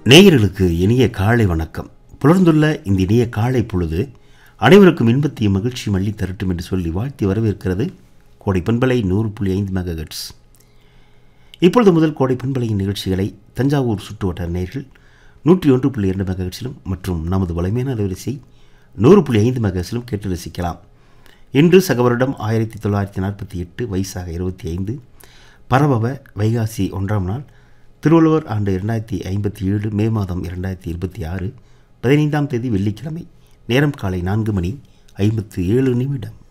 நேயர்களுக்கு இனிய காலை வணக்கம் புலர்ந்துள்ள இந்த இனிய காலை பொழுது அனைவருக்கும் இன்பத்தையும் மகிழ்ச்சி மல்லி தரட்டும் என்று சொல்லி வாழ்த்தி வரவேற்கிறது கோடை பண்பலை நூறு புள்ளி ஐந்து மெகாஹெட்ஸ் இப்பொழுது முதல் கோடை பண்பலையின் நிகழ்ச்சிகளை தஞ்சாவூர் சுற்றுவட்டார நேர்கள் நூற்றி ஒன்று புள்ளி இரண்டு மெகாஹெட்ஸிலும் மற்றும் நமது வலிமையான அலைவரிசை நூறு புள்ளி ஐந்து மெகாஹெட்ஸிலும் கேட்டு ரசிக்கலாம் இன்று சகவரிடம் ஆயிரத்தி தொள்ளாயிரத்தி நாற்பத்தி எட்டு வயசாக இருபத்தி ஐந்து பரபவ வைகாசி ஒன்றாம் நாள் திருவள்ளுவர் ஆண்டு இரண்டாயிரத்தி ஐம்பத்தி ஏழு மே மாதம் இரண்டாயிரத்தி இருபத்தி ஆறு பதினைந்தாம் தேதி வெள்ளிக்கிழமை நேரம் காலை நான்கு மணி ஐம்பத்து ஏழு நிமிடம்